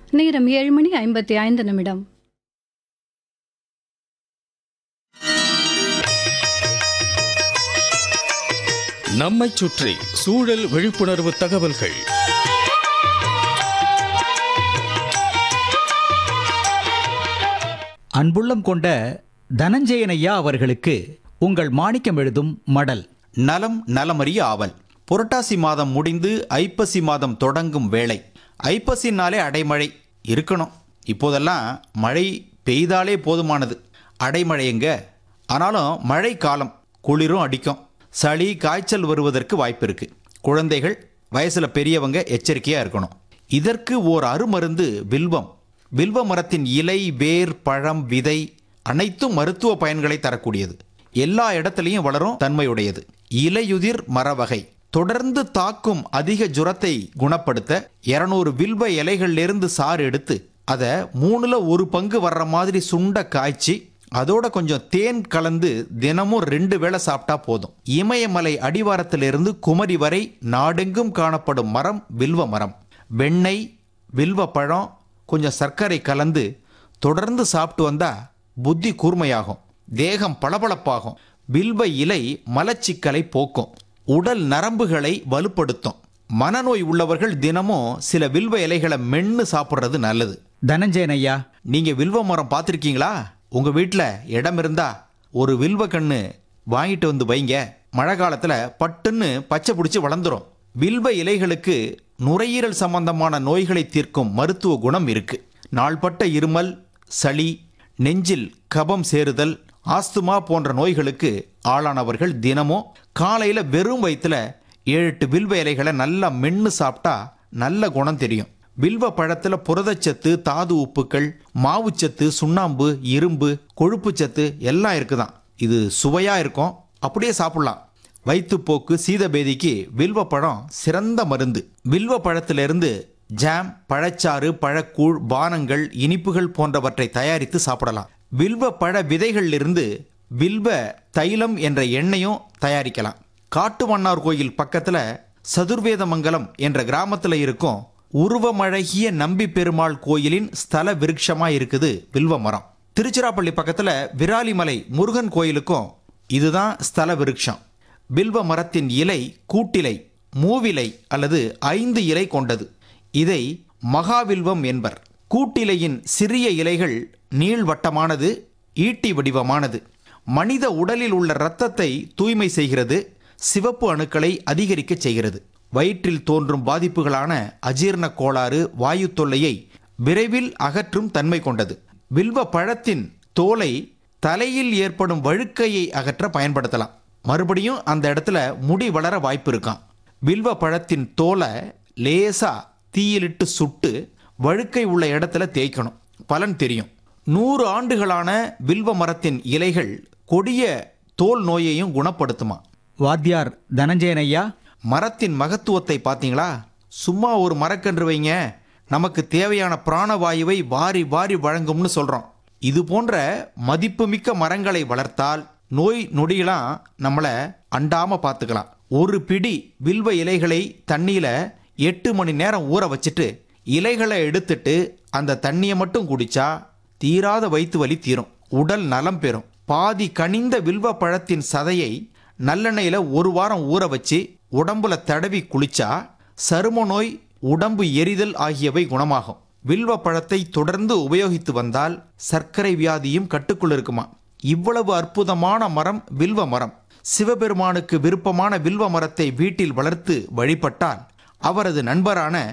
நேரம் ஏழு மணி ஐம்பத்தி ஐந்து நிமிடம் நம்மைச் சுற்றி சூழல் விழிப்புணர்வு தகவல்கள் அன்புள்ளம் கொண்ட தனஞ்சயனையா அவர்களுக்கு உங்கள் மாணிக்கம் எழுதும் மடல் நலம் நலமறிய ஆவல் புரட்டாசி மாதம் முடிந்து ஐப்பசி மாதம் தொடங்கும் வேளை ஐப்பசினாலே அடைமழை இருக்கணும் இப்போதெல்லாம் மழை பெய்தாலே போதுமானது அடைமழை எங்க ஆனாலும் மழை காலம் குளிரும் அடிக்கும் சளி காய்ச்சல் வருவதற்கு வாய்ப்பு இருக்கு குழந்தைகள் வயசுல பெரியவங்க எச்சரிக்கையா இருக்கணும் இதற்கு ஓர் அருமருந்து வில்வம் வில்வ மரத்தின் இலை வேர் பழம் விதை அனைத்தும் மருத்துவ பயன்களை தரக்கூடியது எல்லா இடத்துலையும் வளரும் தன்மையுடையது இலையுதிர் மரவகை தொடர்ந்து தாக்கும் அதிக ஜுரத்தை குணப்படுத்த 200 வில்வ இலைகள்லேருந்து சாறு எடுத்து அதை மூணுல ஒரு பங்கு வர்ற மாதிரி சுண்ட காய்ச்சி அதோட கொஞ்சம் தேன் கலந்து தினமும் ரெண்டு வேளை சாப்பிட்டா போதும் இமயமலை அடிவாரத்திலிருந்து குமரி வரை நாடெங்கும் காணப்படும் மரம் வில்வ மரம் வெண்ணெய் வில்வ பழம் கொஞ்சம் சர்க்கரை கலந்து தொடர்ந்து சாப்பிட்டு வந்தா புத்தி கூர்மையாகும் தேகம் பளபளப்பாகும் வில்வ இலை மலச்சிக்கலை போக்கும் உடல் நரம்புகளை வலுப்படுத்தும் மனநோய் உள்ளவர்கள் தினமும் சில வில்வ இலைகளை மென்னு சாப்பிட்றது நல்லது தனஞ்சயனையா நீங்க வில்வ மரம் பார்த்துருக்கீங்களா உங்க வீட்டில் இடம் இருந்தா ஒரு வில்வ கண்ணு வாங்கிட்டு வந்து வைங்க மழை காலத்துல பட்டுன்னு பச்சை பிடிச்சி வளர்ந்துரும் வில்வ இலைகளுக்கு நுரையீரல் சம்பந்தமான நோய்களை தீர்க்கும் மருத்துவ குணம் இருக்கு நாள்பட்ட இருமல் சளி நெஞ்சில் கபம் சேருதல் ஆஸ்துமா போன்ற நோய்களுக்கு ஆளானவர்கள் தினமும் காலையில வெறும் வயிற்றுல ஏழு எட்டு வில்வ இலைகளை நல்லா மென்னு சாப்பிட்டா நல்ல குணம் தெரியும் வில்வ பழத்துல புரதச்சத்து தாது உப்புக்கள் மாவுச்சத்து சுண்ணாம்பு இரும்பு கொழுப்புச்சத்து எல்லாம் இருக்குதாம் இது சுவையா இருக்கும் அப்படியே சாப்பிடலாம் வயிற்றுப்போக்கு சீதபேதிக்கு வில்வ பழம் சிறந்த மருந்து வில்வ பழத்திலிருந்து ஜாம் பழச்சாறு பழக்கூழ் பானங்கள் இனிப்புகள் போன்றவற்றை தயாரித்து சாப்பிடலாம் வில்வ பழ விதைகளிலிருந்து வில்வ தைலம் என்ற எண்ணெயும் தயாரிக்கலாம் காட்டுமன்னார் கோயில் பக்கத்துல சதுர்வேதமங்கலம் என்ற கிராமத்துல இருக்கும் உருவமழகிய நம்பி பெருமாள் கோயிலின் ஸ்தல விருட்சமா இருக்குது வில்வ மரம் திருச்சிராப்பள்ளி பக்கத்துல விராலிமலை முருகன் கோயிலுக்கும் இதுதான் ஸ்தல விருட்சம் வில்வ மரத்தின் இலை கூட்டிலை மூவிலை அல்லது ஐந்து இலை கொண்டது இதை மகாவில்வம் என்பர் கூட்டிலையின் சிறிய இலைகள் நீள்வட்டமானது ஈட்டி வடிவமானது மனித உடலில் உள்ள இரத்தத்தை தூய்மை செய்கிறது சிவப்பு அணுக்களை அதிகரிக்க செய்கிறது வயிற்றில் தோன்றும் பாதிப்புகளான அஜீரண கோளாறு வாயு தொல்லையை விரைவில் அகற்றும் தன்மை கொண்டது வில்வ பழத்தின் தோலை தலையில் ஏற்படும் வழுக்கையை அகற்ற பயன்படுத்தலாம் மறுபடியும் அந்த இடத்துல முடி வளர வாய்ப்பு இருக்காம் வில்வ பழத்தின் தோலை லேசா தீயிலிட்டு சுட்டு வழுக்கை உள்ள இடத்துல தேய்க்கணும் பலன் தெரியும் நூறு ஆண்டுகளான வில்வ மரத்தின் இலைகள் கொடிய தோல் நோயையும் குணப்படுத்துமா வாத்தியார் தனஞ்சயனையா மரத்தின் மகத்துவத்தை பார்த்தீங்களா சும்மா ஒரு மரக்கன்று வைங்க நமக்கு தேவையான பிராணவாயுவை வாரி வாரி வழங்கும்னு சொல்றோம் இது போன்ற மதிப்புமிக்க மரங்களை வளர்த்தால் நோய் நொடியெல்லாம் நம்மளை அண்டாம பார்த்துக்கலாம் ஒரு பிடி வில்வ இலைகளை தண்ணியில எட்டு மணி நேரம் ஊற வச்சுட்டு இலைகளை எடுத்துட்டு அந்த தண்ணியை மட்டும் குடிச்சா தீராத வயிற்று வலி தீரும் உடல் நலம் பெறும் பாதி கனிந்த வில்வ பழத்தின் சதையை நல்லெண்ணெயில ஒரு வாரம் ஊற வச்சு உடம்புல தடவி குளிச்சா சரும நோய் உடம்பு எரிதல் ஆகியவை குணமாகும் வில்வ பழத்தை தொடர்ந்து உபயோகித்து வந்தால் சர்க்கரை வியாதியும் கட்டுக்குள் இருக்குமா இவ்வளவு அற்புதமான மரம் வில்வ மரம் சிவபெருமானுக்கு விருப்பமான வில்வ மரத்தை வீட்டில் வளர்த்து வழிபட்டால் அவரது நண்பரான